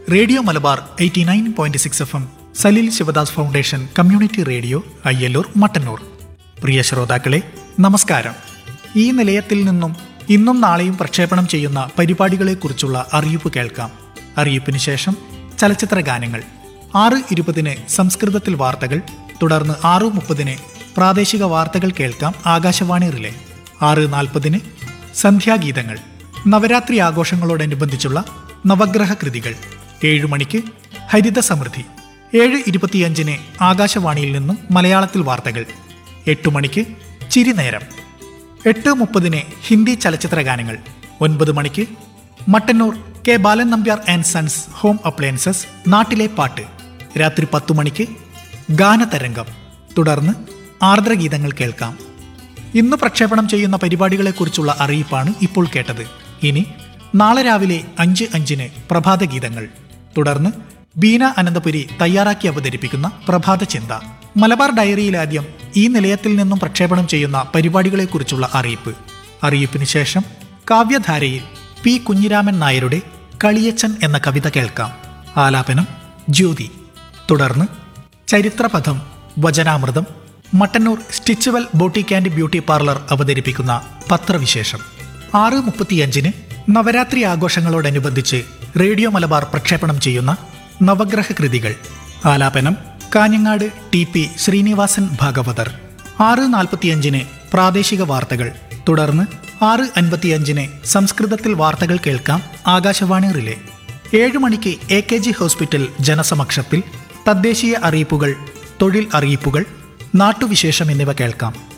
radio Malabar eighty nine point six F M Saleel Shivadas foundation community radio Ayyallur Mattannur പ്രിയ ശ്രോതാക്കളെ നമസ്കാരം ഈ നിലയത്തിൽ നിന്നും ഇന്നും നാളെയും പ്രക്ഷേപണം ചെയ്യുന്ന പരിപാടികളെക്കുറിച്ചുള്ള അറിയിപ്പ് കേൾക്കാം അറിയിപ്പിന് ശേഷം ചലച്ചിത്ര ഗാനങ്ങൾ ആറ് ഇരുപതിന് സംസ്കൃതത്തിൽ വാർത്തകൾ തുടർന്ന് ആറ് മുപ്പതിന് പ്രാദേശിക വാർത്തകൾ കേൾക്കാം ആകാശവാണി റിലേ ആറ് നാൽപ്പതിന് സന്ധ്യാഗീതങ്ങൾ നവരാത്രി ആഘോഷങ്ങളോടനുബന്ധിച്ചുള്ള നവഗ്രഹ കൃതികൾ ഏഴു മണിക്ക് ഹരിത സമൃദ്ധി ഏഴ് ഇരുപത്തിയഞ്ചിന് ആകാശവാണിയിൽ നിന്നും മലയാളത്തിൽ വാർത്തകൾ എട്ടു മണിക്ക് ചിരിനേരം എട്ട് മുപ്പതിന് ഹിന്ദി ചലച്ചിത്ര ഗാനങ്ങൾ ഒൻപത് മണിക്ക് Mattannur K Balan Nambiar and sons home appliances നാട്ടിലെ പാട്ട് രാത്രി പത്തു മണിക്ക് ഗാനതരംഗം തുടർന്ന് ആർദ്രഗീതങ്ങൾ കേൾക്കാം ഇന്ന് പ്രക്ഷേപണം ചെയ്യുന്ന പരിപാടികളെക്കുറിച്ചുള്ള അറിയിപ്പാണ് ഇപ്പോൾ കേട്ടത് ഇനി നാളെ രാവിലെ അഞ്ച് അഞ്ചിന് പ്രഭാത ഗീതങ്ങൾ തുടർന്ന് ബീന അനന്തപുരി തയ്യാറാക്കി അവതരിപ്പിക്കുന്ന പ്രഭാത ചിന്ത മലബാർ ഡയറിയിൽ ആദ്യം ഈ നിലയത്തിൽ നിന്നും പ്രക്ഷേപണം ചെയ്യുന്ന പരിപാടികളെക്കുറിച്ചുള്ള അറിയിപ്പ് അറിയിപ്പിന് ശേഷം കാവ്യധാരയിൽ പി കുഞ്ഞിരാമൻ നായരുടെ കളിയച്ചൻ എന്ന കവിത കേൾക്കാം ആലാപനം ജ്യോതി തുടർന്ന് ചരിത്രപഥം വചനാമൃതം Mattannur Stitchual boutique and beauty parlour അവതരിപ്പിക്കുന്ന പത്രവിശേഷം ആറ് മുപ്പത്തിയഞ്ചിന് നവരാത്രി ആഘോഷങ്ങളോടനുബന്ധിച്ച് റേഡിയോ മലബാർ പ്രക്ഷേപണം ചെയ്യുന്ന നവഗ്രഹ കൃതികൾ ആലാപനം കാഞ്ഞങ്ങാട് ടി പി ശ്രീനിവാസൻ ഭാഗവതർ ആറ് നാൽപ്പത്തിയഞ്ചിന് പ്രാദേശിക വാർത്തകൾ തുടർന്ന് ആറ് അൻപത്തിയഞ്ചിന് സംസ്കൃതത്തിൽ വാർത്തകൾ കേൾക്കാം ആകാശവാണി റിലേ ഏഴ് മണിക്ക് എ കെ ജി ഹോസ്പിറ്റൽ ജനസമക്ഷത്തിൽ തദ്ദേശീയ അറിയിപ്പുകൾ തൊഴിൽ അറിയിപ്പുകൾ നാട്ടുവിശേഷം എന്നിവ കേൾക്കാം